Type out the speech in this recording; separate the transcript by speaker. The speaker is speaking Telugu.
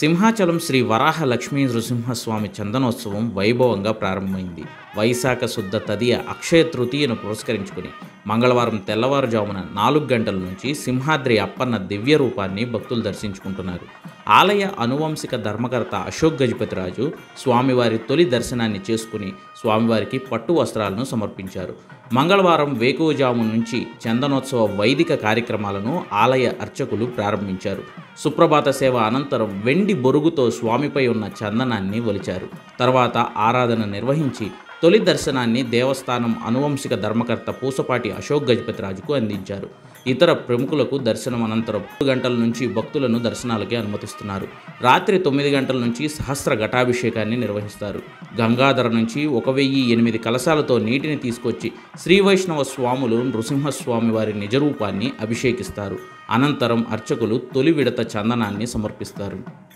Speaker 1: సింహాచలం శ్రీ వరాహ లక్ష్మీ నృసింహస్వామి చందనోత్సవం వైభవంగా ప్రారంభమైంది వైశాఖ శుద్ధ తదియ అక్షయ తృతీయను పురస్కరించుకుని మంగళవారం తెల్లవారుజామున నాలుగు గంటల నుంచి సింహాద్రి అప్పన్న దివ్య రూపాన్ని భక్తులు దర్శించుకుంటున్నారు ఆలయ అనువంశిక ధర్మకర్త అశోక్ గజపతిరాజు స్వామివారి తొలి దర్శనాన్ని చేసుకుని స్వామివారికి పట్టు వస్త్రాలను సమర్పించారు మంగళవారం వేకువజాము నుంచి చందనోత్సవ వైదిక కార్యక్రమాలను ఆలయ అర్చకులు ప్రారంభించారు సుప్రభాత సేవ అనంతరం వెండి బొరుగుతో స్వామిపై ఉన్న చందనాన్ని ఒలిచారు తర్వాత ఆరాధన నిర్వహించి తొలి దర్శనాన్ని దేవస్థానం అనువంశిక ధర్మకర్త పూసపాటి అశోక్ గజపతిరాజుకు అందించారు ఇతర ప్రముఖులకు దర్శనం అనంతరం మూడు గంటల నుంచి భక్తులను దర్శనాలకే అనుమతిస్తున్నారు రాత్రి తొమ్మిది గంటల నుంచి సహస్ర ఘటాభిషేకాన్ని నిర్వహిస్తారు గంగాధర నుంచి ఒక వెయ్యి ఎనిమిది కలశాలతో నీటిని తీసుకొచ్చి శ్రీ వైష్ణవ స్వాములు నృసింహస్వామి వారి నిజరూపాన్ని అభిషేకిస్తారు అనంతరం అర్చకులు తొలి విడత చందనాన్ని సమర్పిస్తారు